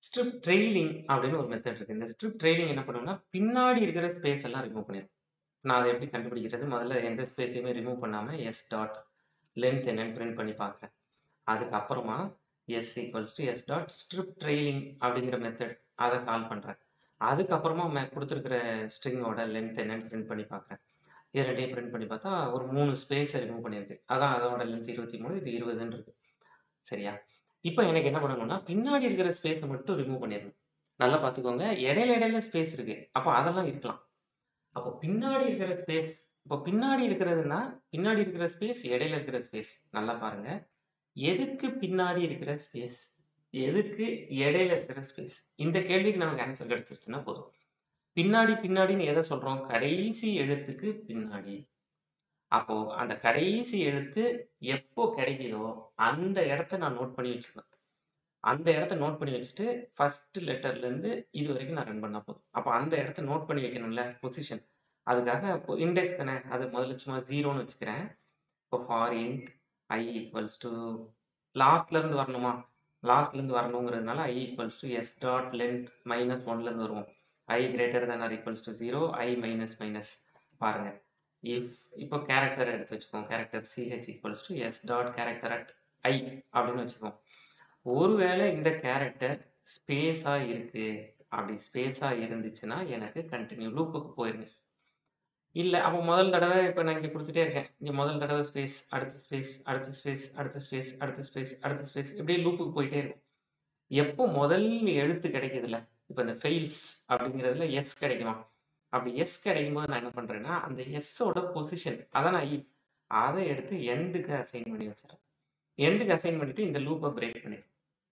Strip trailing அப்படின்னு ஒரு method இருக்கு. இந்த ஸ்ட்ரிப் ட்ரெய்லிங் என்ன பண்ணும்னா, பின்னாடி இருக்கிற ஸ்பேஸ் எல்லாம் ரிமூவ் பண்ணிரும். நான் அத எப்படி கண்டுபிடிக்கிறது? முதல்ல எந்த ஸ்பேஸையுமே ரிமூவ் பண்ணாம எஸ் டாட் லென்த் என்னன்னு பிரிண்ட் பண்ணி பார்க்குறேன். அதுக்கப்புறமா S equals to S dot strip trailing அப்படிங்கிற மெத்தட் அத கால் பண்றேன். அதுக்கப்புறமா மே குடுத்திருக்கிற ஸ்ட்ரிங்கோட லென்த் என்னன்னு பிரிண்ட் பண்ணி பார்க்குறேன். இது 2யும் பிரிண்ட் பண்ணி பார்த்தா, ஒரு 3 ஸ்பேஸ ரிமூவ் பண்ணியிருக்கு. அதான் அதோட லென்த் 23 இது 20ன்னு இருக்கு. சரியா? இப்ப எனக்கு என்ன பண்ணணும்னா, பின்னாடி இருக்கிற ஸ்பேஸ மட்டும் ரிமூவ் பண்ணிறணும். நல்லா பார்த்துக்கோங்க. இடையில இடையில ஸ்பேஸ் இருக்கு. அப்ப அதெல்லாம் இருக்கலாம். அப்போ பின்னாடி இருக்கிற ஸ்பேஸ் இப்போ பின்னாடி இருக்கிறதுன்னா, பின்னாடி இருக்கிற ஸ்பேஸ், இடையில இருக்கிற ஸ்பேஸ். நல்லா பாருங்க. எதுக்கு பின்னாடி இருக்கிற ஸ்பேஸ்? எதுக்கு இடையில இருக்கிற ஸ்பேஸ்? இந்த கேள்விக்கு நமக்கு ஆன்ஸர் கிடைச்சிருச்சுன்னா போதும். பின்னாடி பின்னாடின்னு எத சொல்றோம்? கடைசி எழுத்துக்கு பின்னாடி. அப்போ அந்த கடைசி எழுத்து எப்போ கிடைக்குதோ, அந்த இடத்த நான் நோட் பண்ணி வச்சுக்குவேன். அந்த இடத்த நோட் பண்ணி வச்சுட்டு, ஃபர்ஸ்ட் லெட்டர்லேருந்து இதுவரைக்கும் நான் ரன் பண்ணா போதும். அப்ப அந்த இடத்த நோட் பண்ணி வைக்கணும்ல, பொசிஷன். அதுக்காக இப்போ இண்டெக்ஸ் தானே, அது முதல்ல சும்மா 0ன்னு வச்சுக்கிறேன். இப்போ for int i equals to லாஸ்ட்ல இருந்து வரணுமா? லாஸ்ட்ல இருந்து வரணுங்கிறதுனால i equals to S dot length minus 1ல இருந்து வருவோம். i greater than or equals to 0 i minus minus பாருங்க. இஃப் இப்போ கேரக்டர் எடுத்து வச்சுக்குவோம். Character ch equals to S dot character at i அப்படின்னு வச்சுக்குவோம். ஒருவேளை இந்த கேரக்டர் ஸ்பேஸா இருக்கு. அப்படி ஸ்பேஸா இருந்துச்சுன்னா, எனக்கு கன்டின்யூ லூப்புக்கு போயிருங்க. இல்ல, அப்போ முதல் தடவ இப்ப நான் இங்க குடுத்துட்டே இருக்கேன். இங்க முதல் தடவ ஸ்பேஸ், அடுத்த ஸ்பேஸ், அடுத்த ஸ்பேஸ், அடுத்த ஸ்பேஸ், அடுத்த ஸ்பேஸ், அடுத்த ஸ்பேஸ் இப்படியே லூப்புக்கு போயிட்டே இருக்கும். எப்போ முதல் எழுத்து கிடைக்குதுல்ல, இப்ப இந்த ஃபெயில்ஸ் அப்படிங்கிறதுல எஸ் கிடைக்குமா? அப்படி எஸ் கிடைக்கும்போது நான் என்ன பண்றேன்னா, அந்த எஸ்ஸோட பொசிஷன் அதான i அத எடுத்து எண்டுக்கு அசைன் பண்ணி வச்சுர்றேன். எண்டுக்கு அசைன் பண்ணிட்டு இந்த லூப்ப பிரேக் பண்ணிடுவேன்.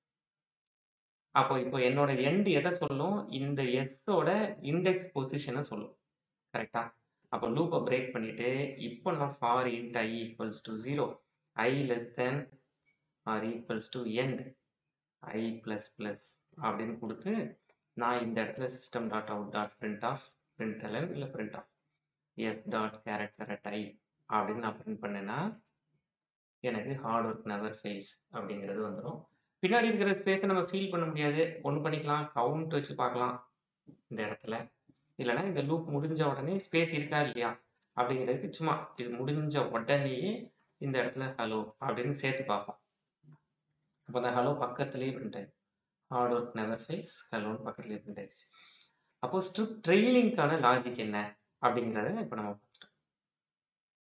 அப்போ இப்போ என்னோட எண்ட் எத சொல்லும்? இந்த எஸ்ஸோட இண்டெக்ஸ் பொசிஷன சொல்லும். கரெக்ட்டா? அப்போ லூப்ப பிரேக் பண்ணிட்டு, இப்போ நான் for int i equals to 0 i less than or equals to end i plus plus அப்படின்னு குடுத்து, நான் இந்த இடத்துல system dot out dot print f print L N இல்ல print f S dot character at i அப்படின்னு நான் பிரிண்ட் பண்ணேன்னா, எனக்கு ஹார்ட் ஒர்க் நெவர் ஃபெயில்ஸ் அப்படிங்கிறது வந்துரும். பின்னாடி இருக்கிற ஸ்பேஸ நம்ம ஃபில் பண்ண முடியாது. ஒண்ணு பண்ணிக்கலாம். கவுண்ட் வச்சு பார்க்கலாம். இந்த இடத்துல. இல்லன்னா இந்த லூப் முடிஞ்ச உடனே ஸ்பேஸ் இருக்கா இல்லையா? அப்படிங்கிறதுக்கு சும்மா இது முடிஞ்ச உடனேயே இந்த இடத்துல ஹலோ அப்படின்னு சேர்த்து பார்ப்போம். அப்ப அந்த ஹலோ பக்கத்திலேயே பிரிண்ட் ஆயிரும். ஹார்ட் ஒர்க் நெவர் ஃபெயில்ஸ் ஹலோன்னு பக்கத்திலேயே பிரிண்ட் ஆயிருச்சு. அப்போ ஸ்ட்ரிப் ட்ரெய்லிங்க்கான லாஜிக் என்ன? அப்படிங்கிறத இப்ப நம்ம